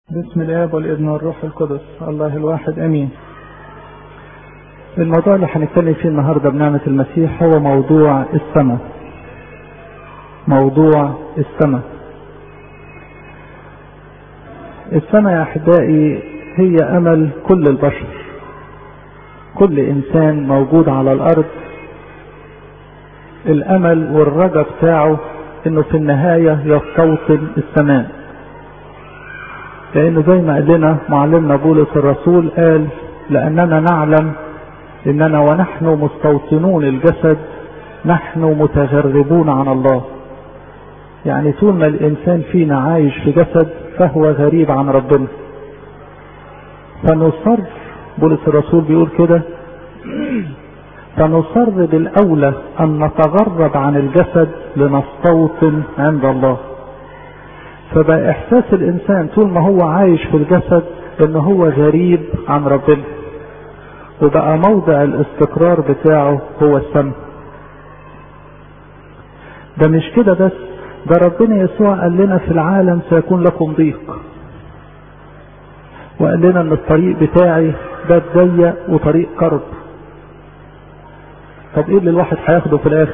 بسم الاب والابن والروح القدس الله الواحد امين الموضوع اللي هنتكلم فيه النهارده بنعمه المسيح هو موضوع السماء موضوع السماء السماء يا احبائي هي امل كل البشر كل انسان موجود على الارض الامل والرجاء بتاعه انه في النهايه يستوطن السماء لأنه زي ما قال لنا معلمنا بولس الرسول قال لأننا نعلم إننا ونحن مستوطنون الجسد نحن متغربون عن الله يعني طول ما الإنسان فينا عايش في جسد فهو غريب عن ربنا فنصر بولس الرسول بيقول كده فنصر بالأولى أن نتغرب عن الجسد لنستوطن عند الله فبقى احساس الانسان طول ما هو عايش في الجسد ان هو غريب عن ربنا وبقى موضع الاستقرار بتاعه هو السماء ده مش كده بس ده ربنا يسوع قال لنا في العالم سيكون لكم ضيق وقال لنا ان الطريق بتاعي ده ضيق وطريق كرب طب ايه اللي الواحد هياخده في الاخر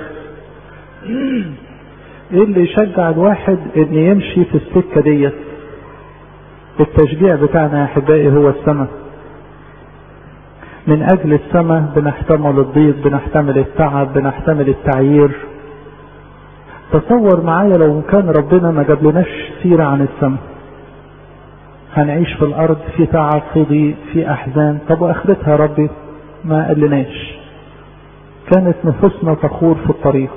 ايه اللي يشجع الواحد ان يمشي في السكة ديت التشجيع بتاعنا يا احبائي هو السماء من اجل السماء بنحتمل الضيق بنحتمل التعب بنحتمل التعيير تصور معايا لو كان ربنا ما جابلناش سيرة عن السماء هنعيش في الارض في تعب في ضيق في احزان طب واخرتها يا ربي ما قالناش كانت نفوسنا تخور في الطريق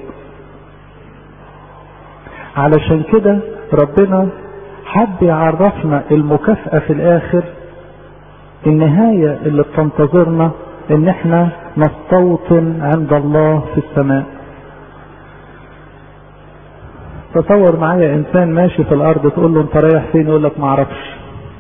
علشان كده ربنا حب يعرفنا المكافأة في الآخر النهاية اللي بتنتظرنا إن إحنا نستوطن عند الله في السماء. تصور معايا إنسان ماشي في الأرض تقول له أنت رايح فين؟ يقول لك معرفش.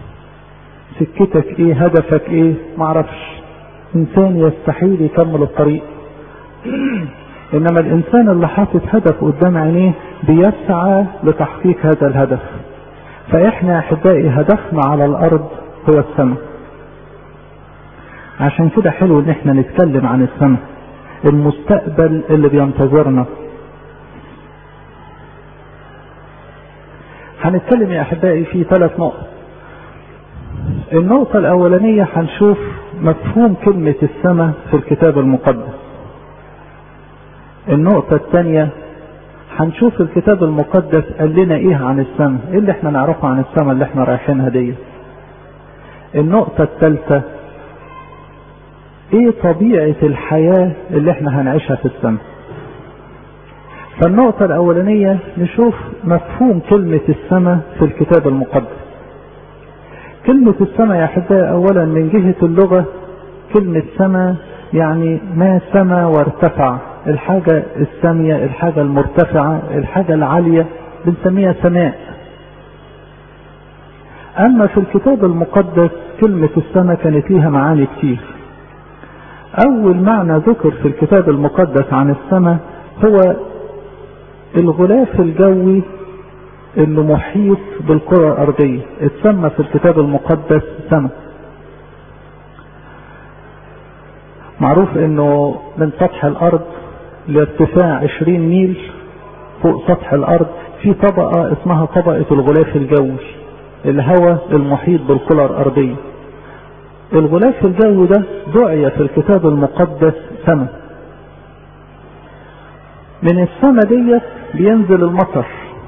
سكتك إيه؟ هدفك إيه؟ معرفش. إنسان يستحيل يكمل الطريق. انما الانسان اللي حاطط هدف قدام عينيه بيسعى لتحقيق هذا الهدف فاحنا يا احبائي هدفنا على الارض هو السماء عشان كده حلو ان احنا نتكلم عن السماء المستقبل اللي بينتظرنا هنتكلم يا احبائي في ثلاث نقط النقطة الأولانية هنشوف مفهوم كلمة السماء في الكتاب المقدس النقطة الثانية هنشوف الكتاب المقدس قال لنا ايه عن السماء ايه اللي احنا نعرفه عن السماء اللي احنا رايحينها دي النقطة الثالثة ايه طبيعة الحياة اللي احنا هنعيشها في السماء فالنقطة الأولانية نشوف مفهوم كلمة السماء في الكتاب المقدس كلمة السماء يا أحبائي أولا من جهة اللغة كلمة سماء يعني ما سما وارتفع الحاجة السامية الحاجة المرتفعة الحاجة العالية بنسميها سماء أما في الكتاب المقدس كلمة السماء كانت ليها معاني كتير أول معنى ذكر في الكتاب المقدس عن السماء هو الغلاف الجوي اللي محيط بالكرة الأرضية اتسمى في الكتاب المقدس سماء معروف انه من سطح الارض لارتفاع 20 ميل فوق سطح الارض في طبقة اسمها طبقة الغلاف الجوي الهواء المحيط بالكرة الارضية الغلاف الجوي ده دعي في الكتاب المقدس سماء من السماء ديت بينزل المطر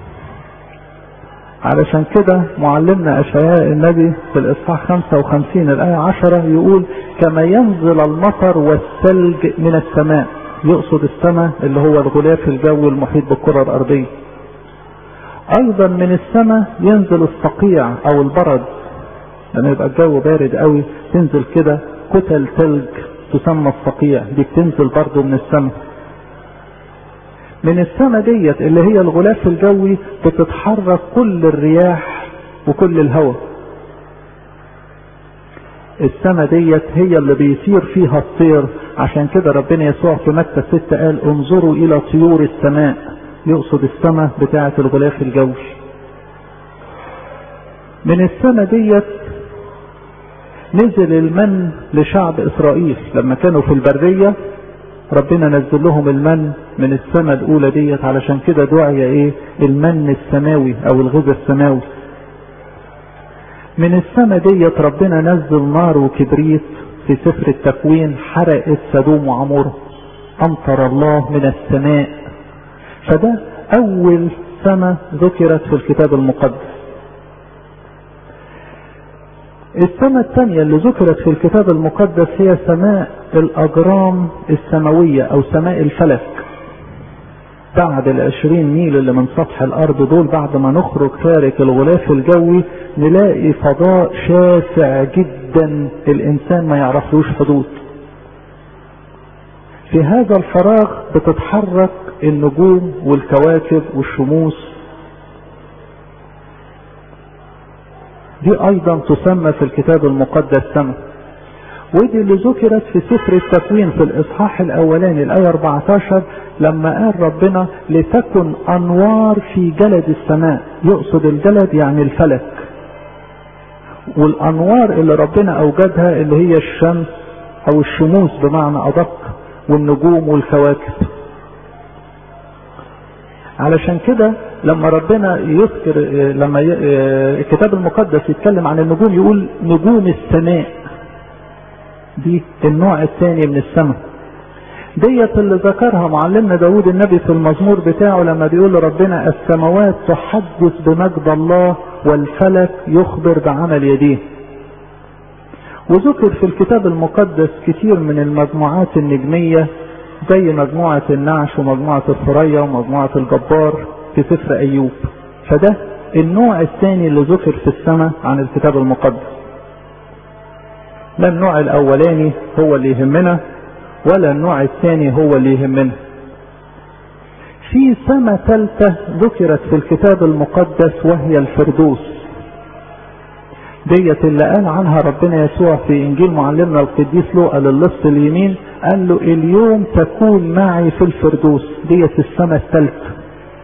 علشان كده معلمنا اشعياء النبي في الاصحاح 55 الايه 10 يقول كما ينزل المطر والثلج من السماء يقصد السماء اللي هو الغلاف الجوي المحيط بالكره الارضيه ايضا من السماء ينزل الصقيع او البرد لما يبقى الجو بارد قوي تنزل كده كتل ثلج تسمى الصقيع دي بتنزل برضه من السماء من السماء ديت اللي هي الغلاف الجوي بتتحرك كل الرياح وكل الهواء السماء ديت هي اللي بيطير فيها الطير عشان كده ربنا يسوع في متى 6 قال انظروا الى طيور السماء يقصد السماء بتاعة الغلاف الجوي من السنة ديت نزل المن لشعب اسرائيل لما كانوا في البرية ربنا نزل لهم المن من السنة الاولى ديت علشان كده دعي ايه المن السماوي او الغذاء السماوي من السنة ديت ربنا نزل نار وكبريت في سفر التكوين حرقت سدوم وعمورة امطر الله من السماء فده اول سنة ذكرت في الكتاب المقدس السماء الثانية اللي ذكرت في الكتاب المقدس هي سماء الأجرام السماوية أو سماء الفلك بعد العشرين ميل اللي من سطح الأرض دول بعد ما نخرج خارج الغلاف الجوي نلاقي فضاء شاسع جدا الإنسان ما يعرفلوش حدود في هذا الفراغ بتتحرك النجوم والكواكب والشموس دي ايضا تسمى في الكتاب المقدس سماء ودي اللي ذكرت في سفر التكوين في الاصحاح الاولاني الايه 14 لما قال ربنا لتكن انوار في جلد السماء يقصد الجلد يعني الفلك والانوار اللي ربنا اوجدها اللي هي الشمس او الشموس بمعنى ادق والنجوم والكواكب علشان كده لما ربنا يذكر لما الكتاب المقدس يتكلم عن النجوم يقول نجوم السماء دي النوع الثاني من السماء ديت اللي ذكرها معلمنا داود النبي في المزمور بتاعه لما بيقول ربنا السماوات تحدث بمجد الله والفلك يخبر بعمل يديه وذكر في الكتاب المقدس كتير من المجموعات النجمية زي مجموعة النعش ومجموعة الثريا ومجموعة الجبار في سفر أيوب فده النوع الثاني اللي ذكر في السماء عن الكتاب المقدس لا النوع الأولاني هو اللي يهمنا ولا النوع الثاني هو اللي يهمنا في سماء ثالثة ذكرت في الكتاب المقدس وهي الفردوس ديت اللي قال عنها ربنا يسوع في انجيل معلمنا القديس لوقا للص اليمين قال له اليوم تكون معي في الفردوس ديت السماء الثالثة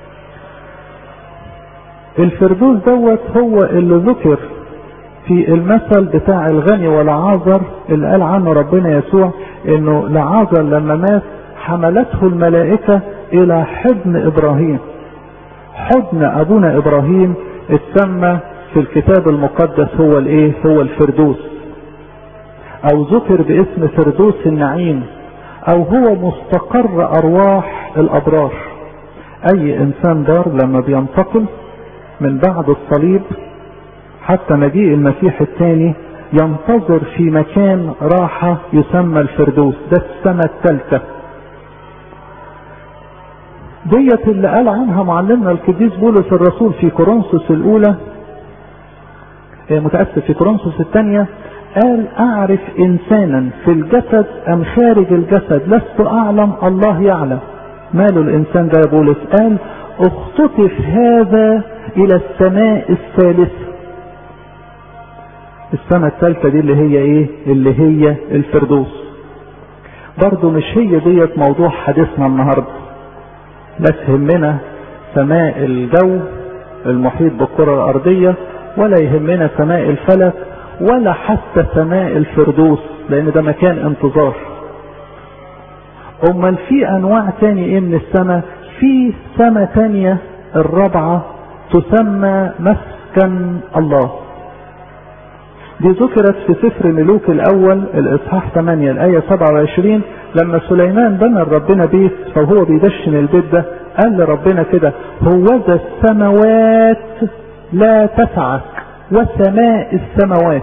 الفردوس دوت هو اللي ذكر في المثل بتاع الغني والعازر اللي قال عنه ربنا يسوع انه لعازر لما مات حملته الملائكة الى حضن ابراهيم حضن ابونا ابراهيم اتسمى في الكتاب المقدس هو الايه هو الفردوس او ذكر باسم فردوس النعيم او هو مستقر ارواح الابرار اي انسان دار لما بينتقل من بعد الصليب حتى مجيء المسيح الثاني ينتظر في مكان راحة يسمى الفردوس ده السنة الثالثة ديت اللي قال عنها معلمنا القديس بولس الرسول في كورنثوس الاولى متأسف في كورنثوس الثانية قال اعرف انسانا في الجسد ام خارج الجسد لست اعلم الله يعلم ماله الانسان ده يا بولس قال اختطف هذا الى السماء الثالثة السماء الثالثة دي اللي هي ايه اللي هي الفردوس برضو مش هي ديت موضوع حديثنا النهاردة لا تهمنا سماء الجو المحيط بالكرة الارضية ولا يهمنا سماء الفلك ولا حتى سماء الفردوس لان ده مكان انتظار امال في انواع تاني ايه من السماء في سماء تانية الرابعة تسمى مسكن الله دي ذكرت في سفر ملوك الاول الاصحاح 8 الايه 27 لما سليمان بنى ربنا بيت فهو بيدشن البيت ده قال لربنا كده هوذا السماوات لا تسعك وسماء السماوات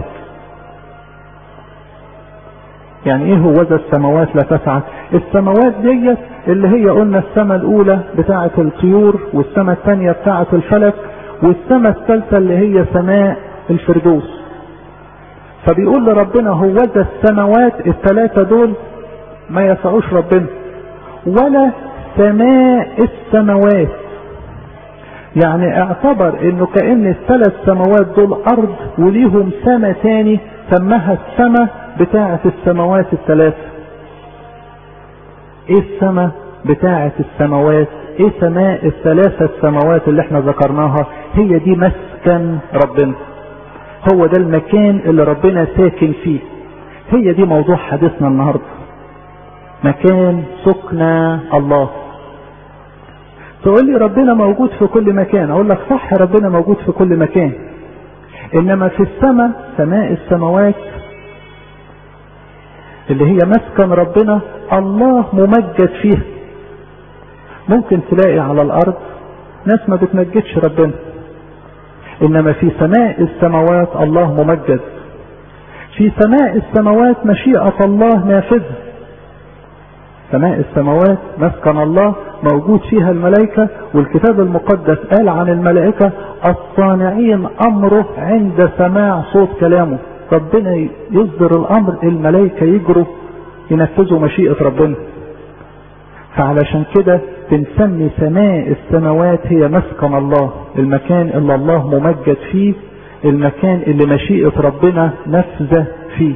يعني ايه هوذا السماوات لا تسعك السماوات ديت اللي هي قلنا السماء الاولى بتاعه الطيور والسماء الثانيه بتاعه الفلك والسماء الثالثه اللي هي سماء الفردوس فبيقول لربنا هوذا السماوات الثلاثه دول ما يسعوش ربنا ولا سماء السماوات يعني اعتبر انه كأن الثلاث سماوات دول ارض وليهم سماء تاني سماها السماء بتاعة السماوات الثلاثة ايه السماء بتاعة السماوات ايه سماء الثلاثة السماوات اللي احنا ذكرناها هي دي مسكن ربنا هو ده المكان اللي ربنا ساكن فيه هي دي موضوع حديثنا النهارده مكان سكنى الله تقول لي ربنا موجود في كل مكان اقول لك صح ربنا موجود في كل مكان انما في السماء سماء السماوات اللي هي مسكن ربنا الله ممجد فيها ممكن تلاقي على الارض ناس ما بتمجدش ربنا انما في سماء السماوات الله ممجد في سماء السماوات مشيئة الله نافذة سماء السماوات مسكن الله موجود فيها الملائكة والكتاب المقدس قال عن الملائكة الصانعين أمره عند سماع صوت كلامه ربنا يصدر الأمر الملائكة يجروا ينفذوا مشيئة ربنا فعلشان كده بنسمي سماء السماوات هي مسكن الله المكان اللي الله ممجد فيه المكان اللي مشيئة ربنا نفذة فيه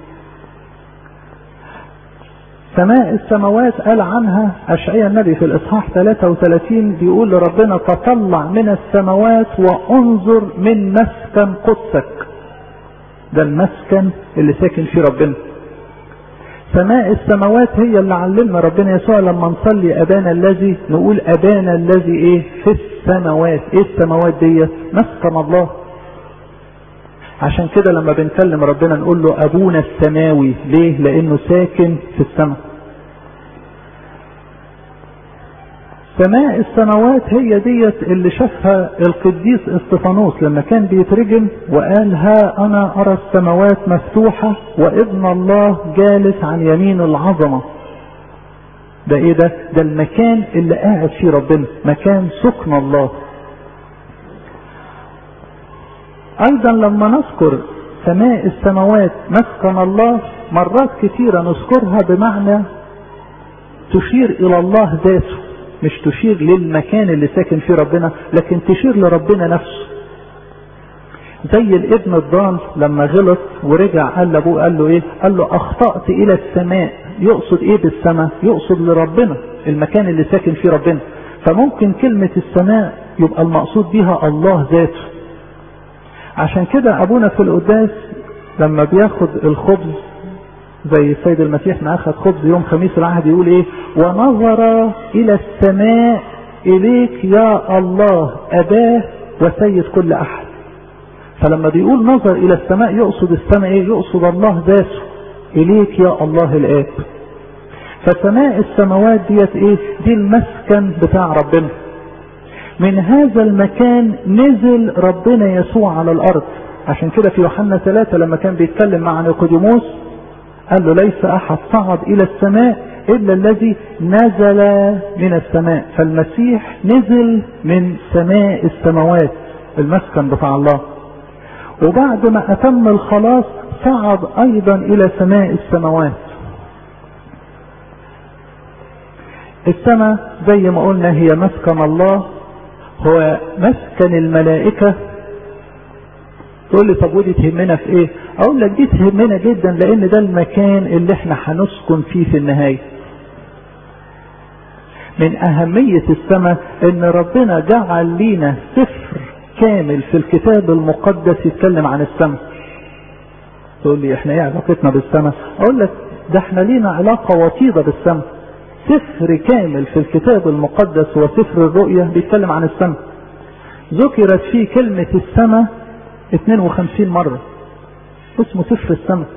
سماء السماوات قال عنها أشعياء النبي في الإصحاح 33 بيقول لربنا تطلع من السماوات وانظر من مسكن قدسك ده المسكن اللي ساكن فيه ربنا سماء السماوات هي اللي علمنا ربنا يسوع لما نصلي أبانا الذي نقول أبانا الذي إيه في السماوات إيه السماوات دي مسكن الله عشان كده لما بنكلم ربنا نقول له ابونا السماوي ليه لانه ساكن في السماء سماء السماوات هي ديت اللي شافها القديس استفانوس لما كان بيترجم وقال ها انا ارى السماوات مفتوحة وابن الله جالس عن يمين العظمة ده ايه ده ده المكان اللي قاعد فيه ربنا مكان سكن الله ايضا لما نذكر سماء السماوات مسكن الله مرات كثيرة نذكرها بمعنى تشير الى الله ذاته مش تشير للمكان اللي ساكن فيه ربنا لكن تشير لربنا نفسه زي الابن الضال لما غلط ورجع قال لابوه قال له ايه قال له اخطأت الى السماء يقصد ايه بالسماء يقصد لربنا المكان اللي ساكن فيه ربنا فممكن كلمة السماء يبقى المقصود بها الله ذاته عشان كده ابونا في القداس لما بياخد الخبز زي السيد المسيح ما اخذ خبز يوم خميس العهد يقول ايه ونظر الى السماء اليك يا الله اباه وسيد كل احد فلما بيقول نظر الى السماء يقصد السماء ايه يقصد الله ذاته اليك يا الله الاب فسماء السماوات ديت ايه دي المسكن بتاع ربنا من هذا المكان نزل ربنا يسوع على الارض عشان كده في يوحنا ثلاثة لما كان بيتكلم مع نيقوديموس قال له ليس احد صعد الى السماء الا الذي نزل من السماء فالمسيح نزل من سماء السماوات المسكن بتاع الله وبعد ما اتم الخلاص صعد ايضا الى سماء السماوات السماء زي ما قلنا هي مسكن الله هو مسكن الملائكة تقول لي طب ودي تهمنا في ايه اقول لك دي تهمنا جدا لان ده المكان اللي احنا هنسكن فيه في النهاية من اهمية السماء ان ربنا جعل لينا سفر كامل في الكتاب المقدس يتكلم عن السماء تقول لي احنا ايه علاقتنا بالسماء اقول لك ده احنا لينا علاقة وطيدة بالسماء سفر كامل في الكتاب المقدس وسفر الرؤية بيتكلم عن السماء ذكرت فيه كلمة السماء 52 مرة اسمه سفر السماء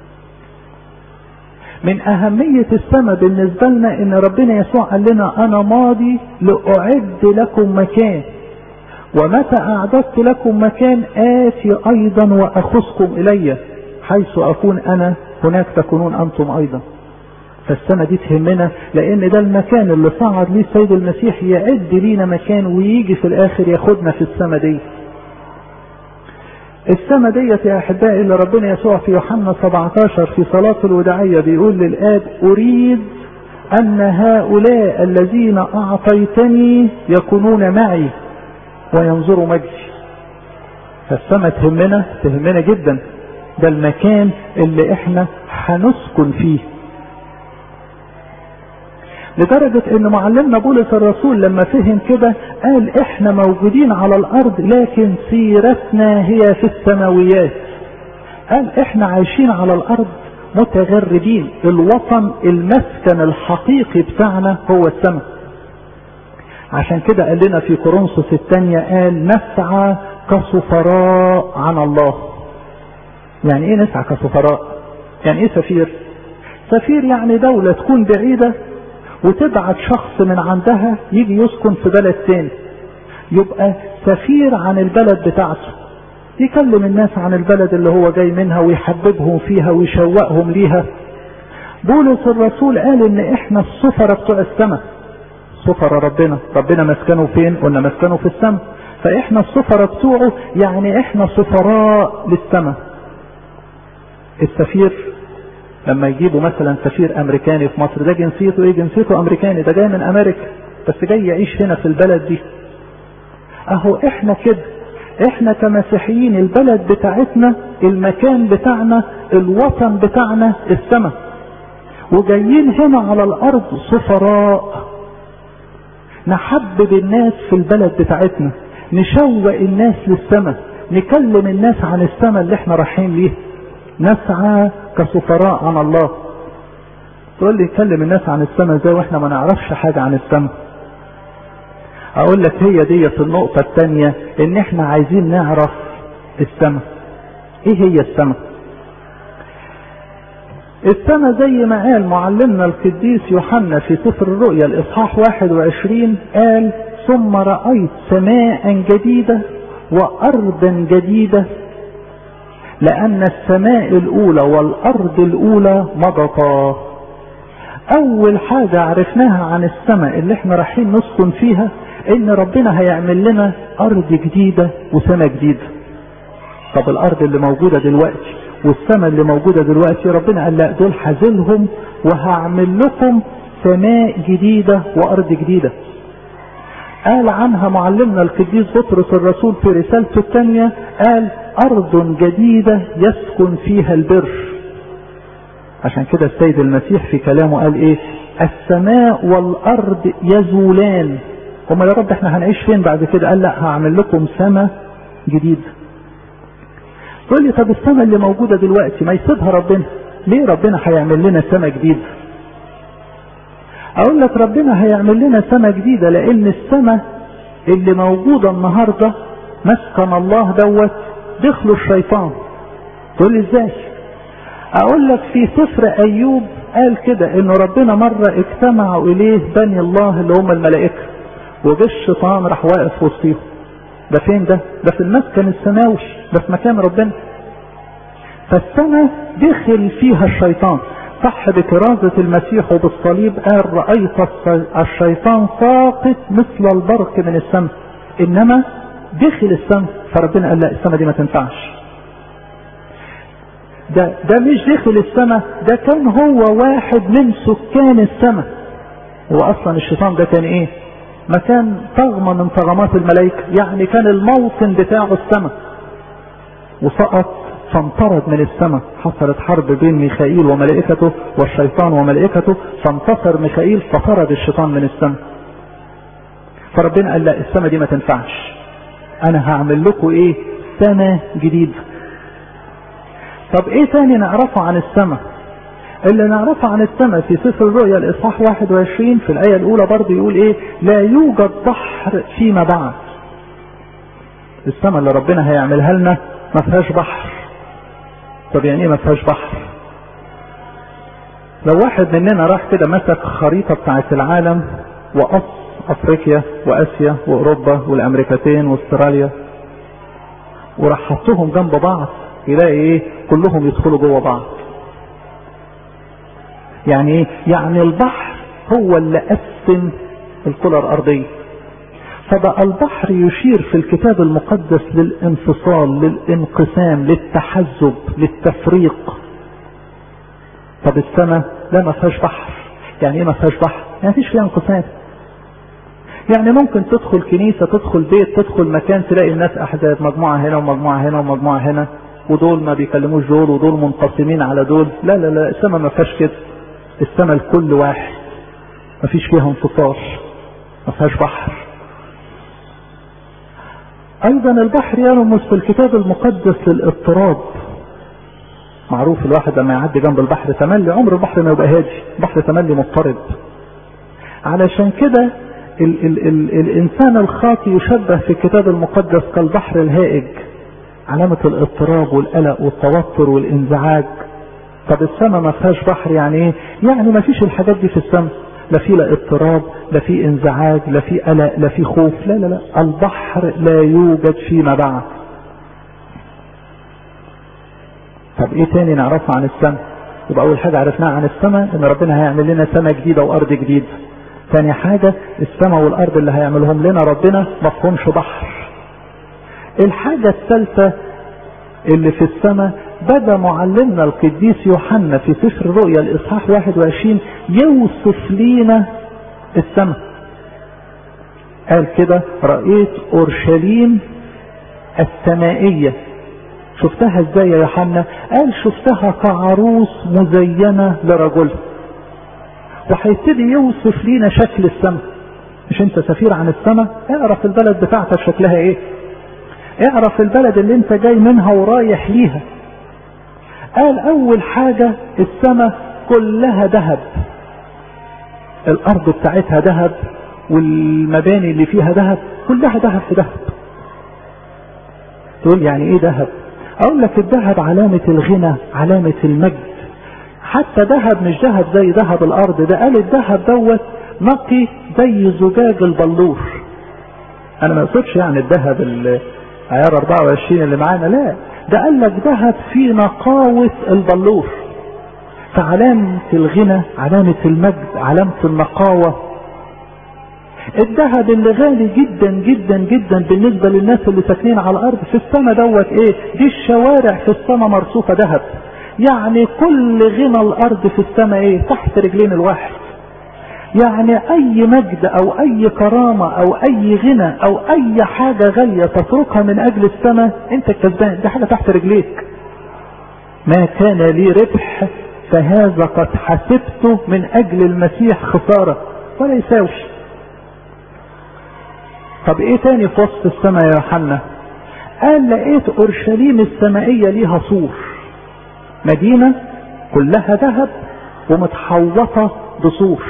من أهمية السماء بالنسبة لنا إن ربنا يسوع قال لنا أنا ماضي لأعد لكم مكان ومتى أعددت لكم مكان آتي أيضا وأخذكم إلي حيث أكون أنا هناك تكونون أنتم أيضا فالسنة دي تهمنا لان ده المكان اللي صعد ليه السيد المسيح يعد لينا مكان ويجي في الاخر ياخدنا في السماء دي السماء ديت يا احبائي اللي ربنا يسوع في يوحنا 17 في صلاة الوداعية بيقول للاب اريد ان هؤلاء الذين اعطيتني يكونون معي وينظروا مجدي فالسماء تهمنا تهمنا جدا ده المكان اللي احنا هنسكن فيه لدرجة ان معلمنا بولس الرسول لما فهم كده قال احنا موجودين على الارض لكن سيرتنا هي في السماويات قال احنا عايشين على الارض متغربين الوطن المسكن الحقيقي بتاعنا هو السماء عشان كده قال لنا في كورنثوس الثانية قال نسعى كسفراء عن الله يعني ايه نسعى كسفراء يعني ايه سفير سفير يعني دولة تكون بعيدة وتبعت شخص من عندها يجي يسكن في بلد تاني يبقى سفير عن البلد بتاعته يكلم الناس عن البلد اللي هو جاي منها ويحببهم فيها ويشوقهم ليها بولس الرسول قال ان احنا السفرة بتوع السماء سفرة ربنا ربنا مسكنه فين قلنا مسكنه في السماء فاحنا السفرة بتوعه يعني احنا سفراء للسماء السفير لما يجيبوا مثلا سفير امريكاني في مصر ده جنسيته ايه جنسيته امريكاني ده جاي من امريكا بس جاي يعيش هنا في البلد دي اهو احنا كده احنا كمسيحيين البلد بتاعتنا المكان بتاعنا الوطن بتاعنا السماء وجايين هنا على الارض سفراء نحبب الناس في البلد بتاعتنا نشوق الناس للسماء نكلم الناس عن السماء اللي احنا رايحين ليه نسعى كسفراء عن الله تقول لي يكلم الناس عن السماء ازاي واحنا ما نعرفش حاجة عن السماء اقول لك هي ديت النقطة التانية ان احنا عايزين نعرف السماء ايه هي السماء السماء زي ما قال معلمنا القديس يوحنا في سفر الرؤيا الاصحاح 21 قال ثم رأيت سماء جديدة وارضا جديدة لان السماء الاولى والارض الاولى مضتا اول حاجة عرفناها عن السماء اللي احنا رايحين نسكن فيها ان ربنا هيعمل لنا ارض جديدة وسماء جديدة طب الارض اللي موجودة دلوقتي والسماء اللي موجودة دلوقتي ربنا قال لا دول هزلهم وهعمل لكم سماء جديدة وارض جديدة قال عنها معلمنا القديس بطرس الرسول في رسالته الثانية قال ارض جديدة يسكن فيها البر عشان كده السيد المسيح في كلامه قال ايه السماء والارض يزولان هما يا رب احنا هنعيش فين بعد كده قال لا هعمل لكم سماء جديدة تقول لي طب السماء اللي موجودة دلوقتي ما يسيبها ربنا ليه ربنا هيعمل لنا سماء جديدة اقول لك ربنا هيعمل لنا سماء جديدة لان السماء اللي موجودة النهاردة مسكن الله دوت دخلوا الشيطان تقول لي ازاي اقول لك في سفر ايوب قال كده ان ربنا مرة اجتمعوا اليه بني الله اللي هم الملائكة وجه الشيطان راح واقف وسطيهم ده فين ده ده في المسكن السماوي ده في مكان ربنا فالسماء دخل فيها الشيطان صح بكرازة المسيح وبالصليب قال رأيت الشيطان ساقط مثل البرق من السماء انما دخل السماء فربنا قال لا السماء دي ما تنفعش ده ده مش دخل السماء ده كان هو واحد من سكان السماء هو اصلا الشيطان ده كان ايه مكان طغمة من طغمات الملائكة يعني كان الموطن بتاعه السماء وسقط فانطرد من السماء حصلت حرب بين ميخائيل وملائكته والشيطان وملائكته فانتصر ميخائيل فطرد الشيطان من السماء فربنا قال لا السماء دي ما تنفعش انا هعمل لكم ايه سماء جديدة طب ايه تاني نعرفه عن السماء اللي نعرفه عن السماء في سفر الرؤيا الاصحاح 21 في الايه الاولى برضه يقول ايه لا يوجد بحر فيما بعد السماء اللي ربنا هيعملها لنا ما فيهاش بحر طب يعني ايه ما فيهاش بحر لو واحد مننا راح كده مسك خريطه بتاعت العالم وقص افريقيا واسيا واوروبا والامريكتين واستراليا وراح حطهم جنب بعض يلاقي ايه كلهم يدخلوا جوه بعض يعني ايه يعني البحر هو اللي قسم الكرة الارضية فبقى البحر يشير في الكتاب المقدس للانفصال للانقسام للتحزب للتفريق طب السماء لا ما فيهاش بحر يعني ايه ما فيهاش بحر يعني فيش فيها انقسام يعني ممكن تدخل كنيسة تدخل بيت تدخل مكان تلاقي الناس احزاب مجموعة هنا ومجموعة هنا ومجموعة هنا ودول ما بيكلموش دول ودول منقسمين على دول لا لا لا السماء ما فيهاش كده السماء لكل واحد مفيش فيها انفصال ما فيهاش بحر ايضا البحر يرمز في الكتاب المقدس للاضطراب معروف الواحد لما يعدي جنب البحر تملي عمر البحر ما يبقى هادي البحر تملي مضطرب علشان كده ال ال ال الانسان الخاطي يشبه في الكتاب المقدس كالبحر الهائج علامة الاضطراب والقلق والتوتر والانزعاج طب السماء ما فيهاش بحر يعني ايه يعني ما فيش الحاجات دي في السماء لا في لا اضطراب لا في انزعاج لا في قلق لا في خوف لا لا لا البحر لا يوجد فيما بعد طب ايه تاني نعرفه عن السماء يبقى اول حاجة عرفناها عن السماء ان ربنا هيعمل لنا سماء جديدة وارض جديدة تاني حاجة السماء والارض اللي هيعملهم لنا ربنا مفهومش بحر الحاجة الثالثة اللي في السماء بدا معلمنا القديس يوحنا في سفر الرؤيا الاصحاح 21 يوصف لينا السماء قال كده رأيت اورشليم السمائية شفتها ازاي يا يوحنا قال شفتها كعروس مزينة لرجل وهيبتدي يوصف لينا شكل السماء مش انت سفير عن السماء اعرف البلد بتاعتك شكلها ايه اعرف البلد اللي انت جاي منها ورايح ليها قال اول حاجة السماء كلها ذهب الارض بتاعتها ذهب والمباني اللي فيها ذهب كلها ذهب في ذهب تقول يعني ايه ذهب اقول لك الذهب علامة الغنى علامة المجد حتى ذهب مش ذهب زي ذهب الارض ده قال الذهب دوت نقي زي زجاج البلور انا ما اقصدش يعني الذهب عيار 24 اللي معانا لا ده قال لك ذهب في نقاوة البلور فعلامة الغنى علامة المجد علامة النقاوة الذهب اللي غالي جدا جدا جدا بالنسبة للناس اللي ساكنين على الارض في السماء دوت ايه دي الشوارع في السماء مرصوفة ذهب يعني كل غنى الارض في السماء ايه تحت رجلين الواحد يعني اي مجد او اي كرامة او اي غنى او اي حاجة غالية تتركها من اجل السماء انت الكسبان دي حاجة تحت رجليك ما كان لي ربح فهذا قد حسبته من اجل المسيح خسارة ولا يساوي طب ايه تاني في وسط السماء يا يوحنا قال لقيت اورشليم السمائية ليها سور مدينة كلها ذهب ومتحوطة بسور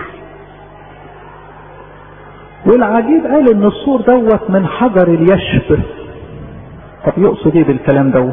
والعجيب قال ان السور دوت من حجر اليشب طب يقصد ايه بالكلام دوت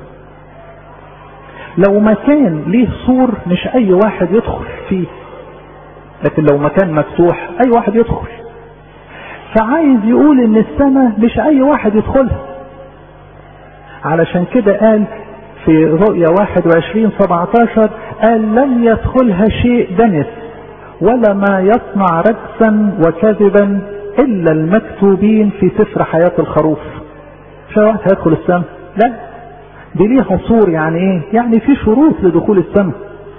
لو مكان ليه سور مش اي واحد يدخل فيه لكن لو مكان مفتوح اي واحد يدخل فعايز يقول ان السماء مش اي واحد يدخلها علشان كده قال في رؤيا 21 17 قال لن يدخلها شيء دنس ولا ما يصنع رجسا وكذبا الا المكتوبين في سفر حياة الخروف مش واحد هيدخل السماء لا دي ليها صور يعني ايه يعني في شروط لدخول السماء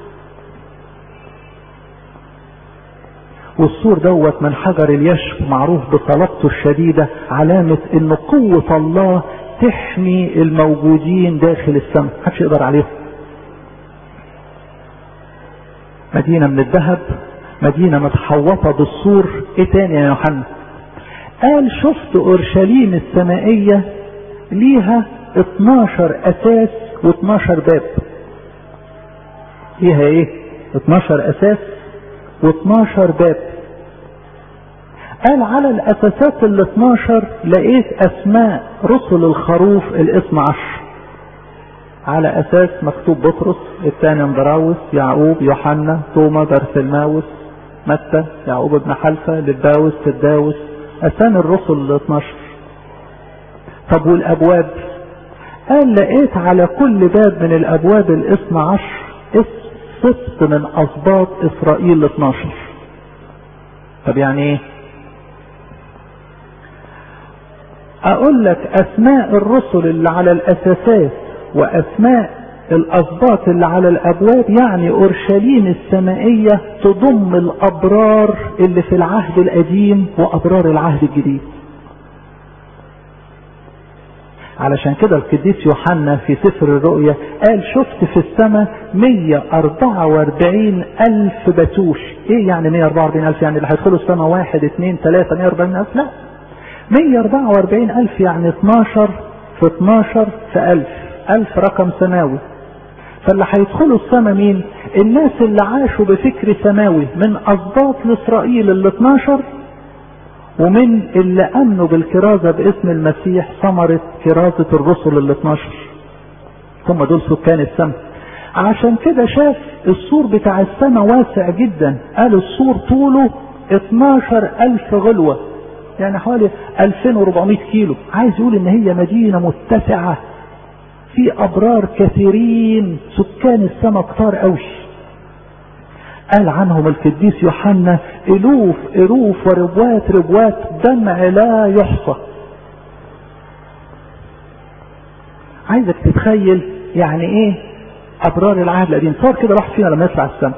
والسور دوت من حجر اليشب معروف بصلابته الشديدة علامة ان قوة الله تحمي الموجودين داخل السماء محدش يقدر عليهم مدينة من الذهب مدينة متحوطة بالسور ايه تاني يا يوحنا قال شفت اورشليم السمائية ليها 12 اساس و12 باب ليها ايه 12 اساس و12 باب قال على الاساسات ال 12 لقيت اسماء رسل الخروف الاثنى عشر على اساس مكتوب بطرس الثاني اندراوس يعقوب يوحنا توما بارثلماوس متى يعقوب ابن حلفة للداوس تداوس اسامي الرسل ال 12 طب والابواب قال لقيت على كل باب من الابواب الاثنى عشر اسم سبط من اسباط اسرائيل ال 12 طب يعني ايه اقول لك اسماء الرسل اللي على الاساسات واسماء الاسباط اللي على الابواب يعني اورشليم السمائية تضم الابرار اللي في العهد القديم وابرار العهد الجديد علشان كده القديس يوحنا في سفر الرؤيا قال شفت في السماء 144 ألف بتول ايه يعني 144 الف يعني اللي هيدخلوا السماء واحد اثنين ثلاثة 140 الف لا 144 الف يعني 12 في 12 في الف الف رقم سماوي فاللي هيدخلوا السماء مين الناس اللي عاشوا بفكر سماوي من اسباط لاسرائيل ال 12 ومن اللي امنوا بالكرازة باسم المسيح ثمرة كرازة الرسل ال 12 هم دول سكان السماء عشان كده شاف السور بتاع السماء واسع جدا قال السور طوله 12 ألف غلوة يعني حوالي 2400 كيلو عايز يقول ان هي مدينة متسعة في ابرار كثيرين سكان السماء كتار قوي قال عنهم القديس يوحنا الوف الوف وربوات ربوات دمع لا يحصى عايزك تتخيل يعني ايه ابرار العهد القديم صار كده راح فينا لما يطلع السماء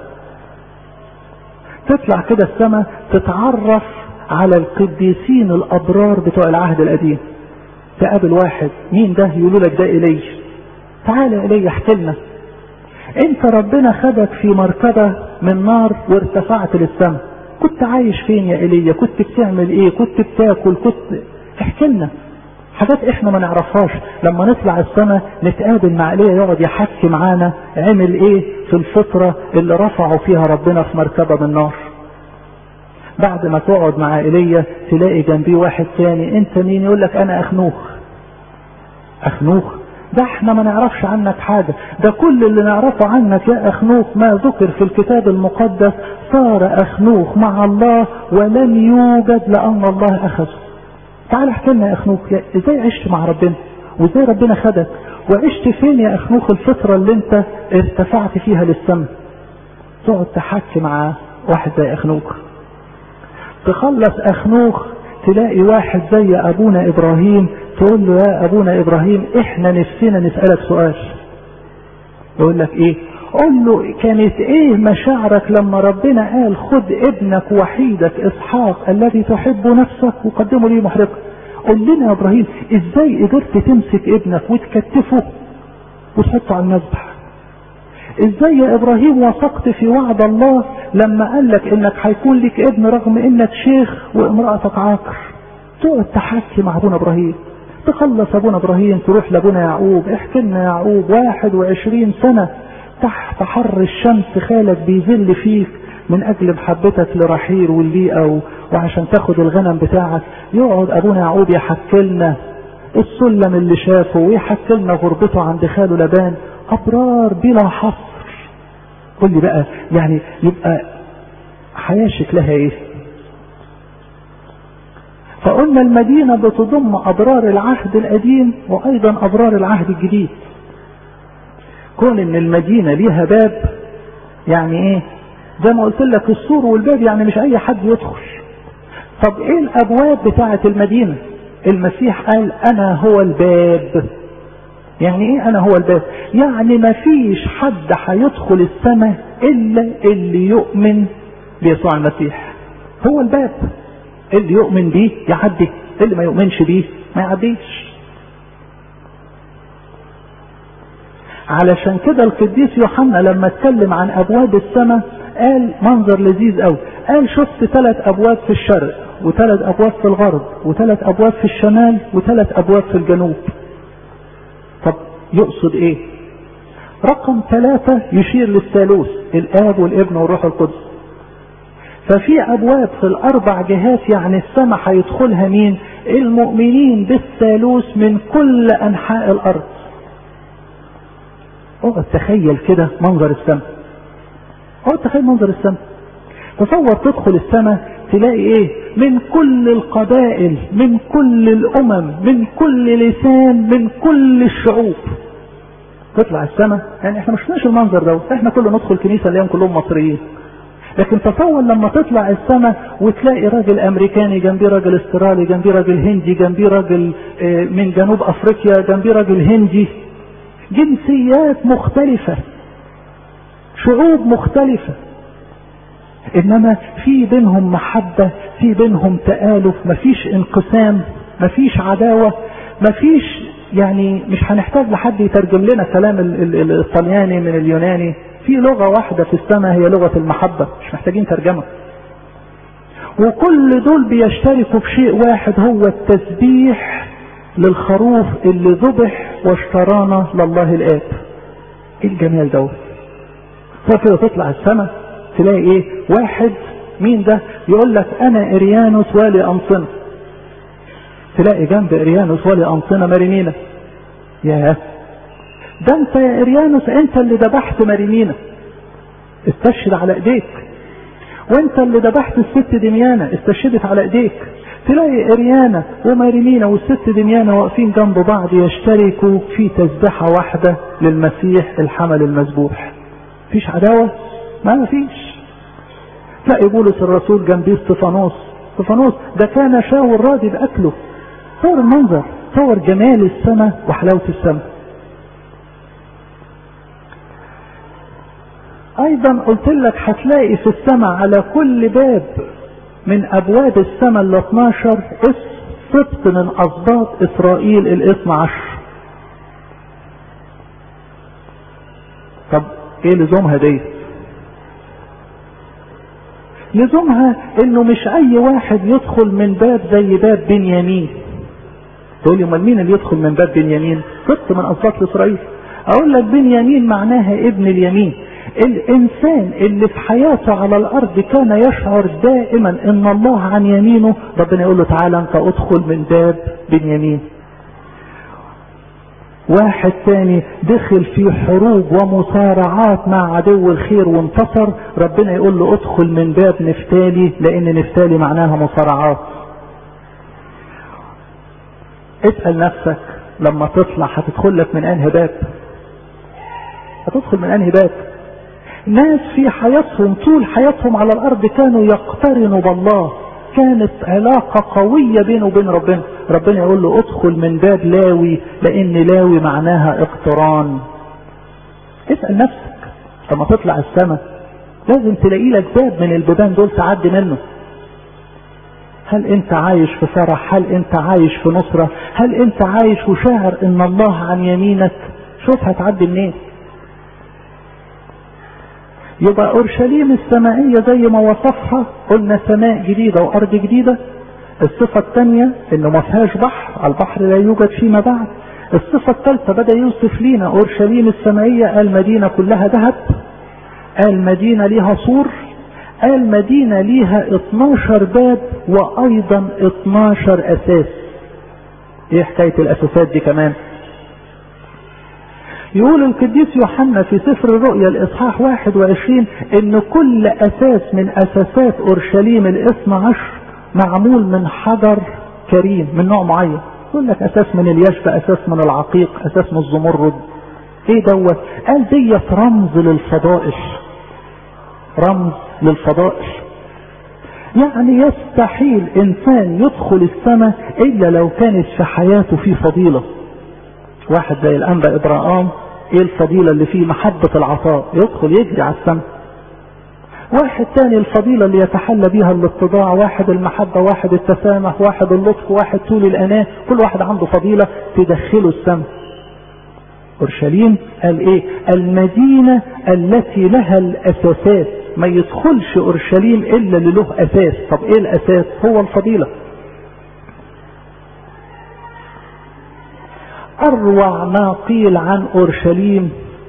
تطلع كده السماء تتعرف على القديسين الابرار بتوع العهد القديم تقابل واحد مين ده يقولوا لك ده الي تعالى الي احكي لنا انت ربنا خدك في مركبة من نار وارتفعت للسماء كنت عايش فين يا ايليا كنت بتعمل ايه كنت بتاكل كنت احكي لنا حاجات احنا ما نعرفهاش لما نطلع السماء نتقابل مع ايليا يقعد يحكي معانا عمل ايه في الفترة اللي رفعوا فيها ربنا في مركبة من نار بعد ما تقعد مع ايليا تلاقي جنبيه واحد تاني انت مين يقول لك انا اخنوخ اخنوخ ده احنا ما نعرفش عنك حاجة ده كل اللي نعرفه عنك يا اخنوخ ما ذكر في الكتاب المقدس صار اخنوخ مع الله ولم يوجد لان الله اخذه تعال احكي لنا يا اخنوخ ازاي عشت مع ربنا وازاي ربنا خدك وعشت فين يا اخنوخ الفترة اللي انت ارتفعت فيها للسماء تقعد تحكي مع واحد زي اخنوخ تخلص اخنوخ تلاقي واحد زي ابونا ابراهيم تقول له يا ابونا ابراهيم احنا نفسنا نسألك سؤال يقول لك ايه قول له كانت ايه مشاعرك لما ربنا قال خد ابنك وحيدك اسحاق الذي تحب نفسك وقدمه لي محرقا قول لنا يا ابراهيم ازاي قدرت تمسك ابنك وتكتفه وتحطه على المذبح ازاي يا ابراهيم وثقت في وعد الله لما قال لك انك هيكون لك ابن رغم انك شيخ وامرأتك عاقر تقعد تحكي مع ابونا ابراهيم تخلص ابونا ابراهيم تروح لابونا يعقوب احكي لنا يعقوب واحد وعشرين سنة تحت حر الشمس خالك بيذل فيك من اجل محبتك لرحيل والبيئة وعشان تاخد الغنم بتاعك يقعد ابونا يعقوب يحكي لنا السلم اللي شافه ويحكي لنا غربته عند خاله لبان ابرار بلا حصر قول لي بقى يعني يبقى حياة شكلها ايه فقلنا المدينة بتضم أبرار العهد القديم وأيضا أبرار العهد الجديد كون إن المدينة ليها باب يعني إيه زي ما قلت لك السور والباب يعني مش أي حد يدخل طب إيه الأبواب بتاعة المدينة المسيح قال أنا هو الباب يعني إيه أنا هو الباب يعني ما فيش حد هيدخل السماء إلا اللي يؤمن بيسوع المسيح هو الباب اللي يؤمن بيه يعدي اللي ما يؤمنش بيه ما يعديش علشان كده القديس يوحنا لما اتكلم عن ابواب السماء قال منظر لذيذ قوي قال شفت ثلاث ابواب في الشرق وثلاث ابواب في الغرب وثلاث ابواب في الشمال وثلاث ابواب في الجنوب طب يقصد ايه رقم ثلاثة يشير للثالوث الاب والابن والروح القدس ففي ابواب في الاربع جهات يعني السماء هيدخلها مين المؤمنين بالثالوث من كل انحاء الارض اقعد تخيل كده منظر السماء اقعد تخيل منظر السماء تصور تدخل السماء تلاقي ايه من كل القبائل من كل الامم من كل لسان من كل الشعوب تطلع السماء يعني احنا مش شفناش المنظر ده احنا كل ندخل كنيسه نلاقيهم كلهم مصريين لكن تصور لما تطلع السماء وتلاقي راجل امريكاني جنبيه راجل استرالي جنبيه راجل هندي جنبيه راجل من جنوب افريقيا جنبيه راجل هندي جنسيات مختلفة شعوب مختلفة انما في بينهم محبة في بينهم تآلف مفيش انقسام مفيش عداوة مفيش يعني مش هنحتاج لحد يترجم لنا كلام الطلياني من اليوناني في لغة واحدة في السماء هي لغة المحبة مش محتاجين ترجمة وكل دول بيشتركوا في شيء واحد هو التسبيح للخروف اللي ذبح واشترانا لله الآب ايه الجمال دوت كده تطلع السماء تلاقي ايه واحد مين ده يقول لك انا اريانوس والي انصنة تلاقي جنب اريانوس والي انصنة مارينينا يا ده انت يا اريانوس انت اللي ذبحت مارينينا استشهد على ايديك وانت اللي ذبحت الست دميانة استشهدت على ايديك تلاقي اريانا ومارينينا والست دميانة واقفين جنب بعض يشتركوا في تسبحة واحدة للمسيح الحمل المذبوح فيش عداوة ما فيش تلاقي بولس الرسول جنبيه استفانوس استفانوس ده كان شاور راضي باكله صور المنظر صور جمال السماء وحلاوة السماء ايضا قلت لك هتلاقي في السماء على كل باب من ابواب السماء ال 12 اسم سبط من اسباط اسرائيل الاثنى عشر طب ايه لزومها دي لزومها انه مش اي واحد يدخل من باب زي باب بنيامين تقول لي امال مين اللي يدخل من باب بنيامين سبط من اسباط اسرائيل اقول لك بنيامين معناها ابن اليمين الانسان اللي في حياته على الارض كان يشعر دائما ان الله عن يمينه ربنا يقول له تعالى انت ادخل من باب بنيامين واحد تاني دخل في حروب ومصارعات مع عدو الخير وانتصر ربنا يقول له ادخل من باب نفتالي لان نفتالي معناها مصارعات اسأل نفسك لما تطلع هتدخل لك من انهي باب هتدخل من انهي باب ناس في حياتهم طول حياتهم على الارض كانوا يقترنوا بالله كانت علاقة قوية بينه وبين ربنا ربنا يقول له ادخل من باب لاوي لان لاوي معناها اقتران اسأل نفسك لما تطلع السماء لازم تلاقي لك باب من البيبان دول تعدي منه هل انت عايش في فرح هل انت عايش في نصرة هل انت عايش وشاعر ان الله عن يمينك شوف هتعدي منين يبقى اورشليم السمائية زي ما وصفها قلنا سماء جديدة وارض جديدة الصفة الثانية انه ما فيهاش بحر البحر لا يوجد فيما بعد الصفة الثالثة بدأ يوصف لينا اورشليم السمائية قال مدينة كلها ذهب قال مدينة ليها سور قال مدينة ليها 12 باب وايضا 12 اساس ايه حكاية الاساسات دي كمان يقول القديس يوحنا في سفر الرؤيا الاصحاح 21 ان كل اساس من اساسات اورشليم الاثنى عشر معمول من حجر كريم من نوع معين يقول لك اساس من اليشب اساس من العقيق اساس من الزمرد ايه دوت قال ديت رمز للفضائل رمز للفضائل يعني يستحيل انسان يدخل السماء الا لو كانت في حياته في فضيله واحد زي الانبا ابراهام ايه الفضيلة اللي فيه محبة العطاء يدخل يجري على السماء واحد تاني الفضيلة اللي يتحلى بها الاتضاع واحد المحبة واحد التسامح واحد اللطف واحد طول الاناة كل واحد عنده فضيلة تدخله السماء اورشليم قال ايه المدينة التي لها الاساسات ما يدخلش اورشليم الا اللي له اساس طب ايه الاساس هو الفضيلة اروع ما قيل عن اورشليم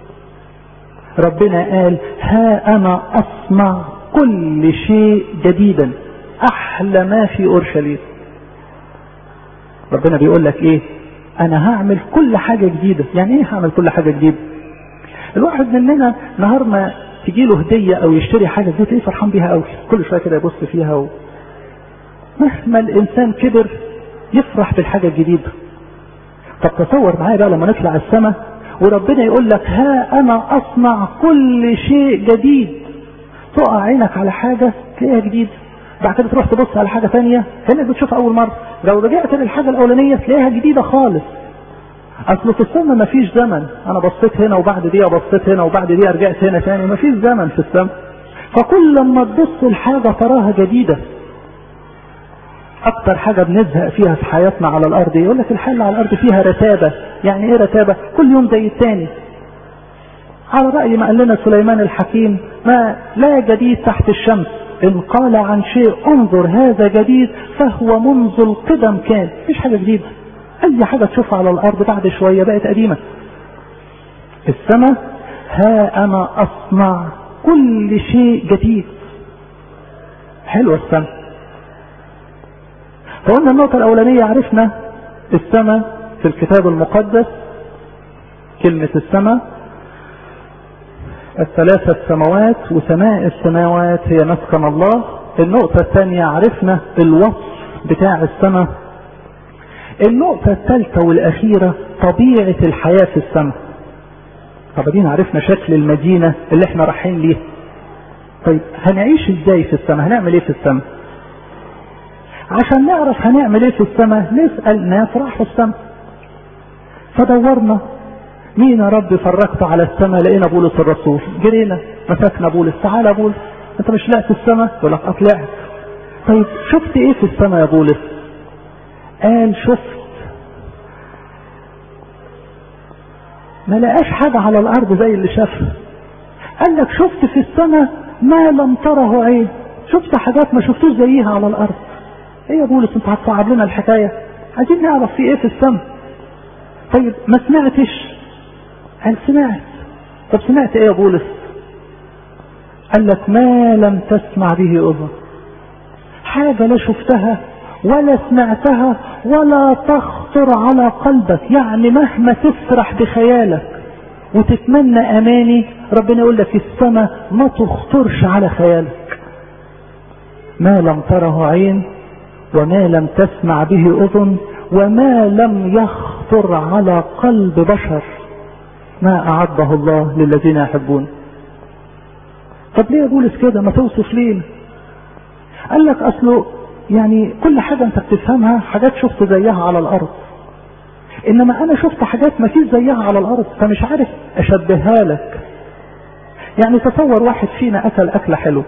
ربنا قال ها انا اصنع كل شيء جديدا احلى ما في اورشليم ربنا بيقول لك ايه انا هعمل كل حاجة جديدة يعني ايه هعمل كل حاجة جديدة الواحد مننا نهار ما تجي له هدية او يشتري حاجة جديدة تلاقيه فرحان بيها قوي كل شوية كده يبص فيها و... مهما الانسان كبر يفرح بالحاجة الجديدة طب تصور معايا بقى لما نطلع السماء وربنا يقول لك ها انا اصنع كل شيء جديد تقع عينك على حاجة تلاقيها جديد بعد كده تروح تبص على حاجة تانية كأنك بتشوفها أول مرة لو رجعت للحاجة الأولانية تلاقيها جديدة خالص أصل في السماء مفيش زمن أنا بصيت هنا وبعد دي بصيت هنا وبعد دي رجعت هنا تاني مفيش زمن في السماء فكل لما تبص الحاجة تراها جديدة اكتر حاجة بنزهق فيها في حياتنا على الارض يقول لك الحياة على الارض فيها رتابة يعني ايه رتابة كل يوم زي التاني على رأي ما قال لنا سليمان الحكيم ما لا جديد تحت الشمس إن قال عن شيء انظر هذا جديد فهو منذ القدم كان مفيش حاجة جديدة أي حاجة تشوفها على الأرض بعد شوية بقت قديمة السماء ها أنا أصنع كل شيء جديد حلوة السماء فقلنا النقطة الأولانية عرفنا السماء في الكتاب المقدس كلمة السماء الثلاثة سماوات وسماء السماوات هي مسكن الله النقطة الثانية عرفنا الوصف بتاع السماء النقطة الثالثة والأخيرة طبيعة الحياة في السماء طب ادينا عرفنا شكل المدينة اللي احنا رايحين ليها طيب هنعيش ازاي في السماء هنعمل ايه في السماء عشان نعرف هنعمل ايه في السماء نسأل ناس راحوا السماء فدورنا مين يا رب فرجته على السماء لقينا بولس الرسول جرينا مسكنا بولس تعالى بولس انت مش لقيت السماء يقول لك طلعت طيب شفت ايه في السماء يا بولس قال شفت ما لقاش حاجة على الأرض زي اللي شافها قال لك شفت في السماء ما لم تره عين شفت حاجات ما شفتوش زيها على الأرض ايه يا بولس انت هتصعب لنا الحكاية عايزين نعرف في ايه في السماء طيب ما سمعتش قال سمعت طب سمعت ايه يا بولس قال لك ما لم تسمع به اذن حاجة لا شفتها ولا سمعتها ولا تخطر على قلبك يعني مهما تسرح بخيالك وتتمنى اماني ربنا يقول لك السماء ما تخطرش على خيالك ما لم تره عين وما لم تسمع به اذن وما لم يخطر على قلب بشر ما اعده الله للذين يحبون طب ليه يا بولس كده ما توصف ليه قال لك اصله يعني كل حاجة انت بتفهمها حاجات شفت زيها على الارض انما انا شفت حاجات ما فيش زيها على الارض فمش عارف اشبهها لك يعني تصور واحد فينا اكل اكلة حلوه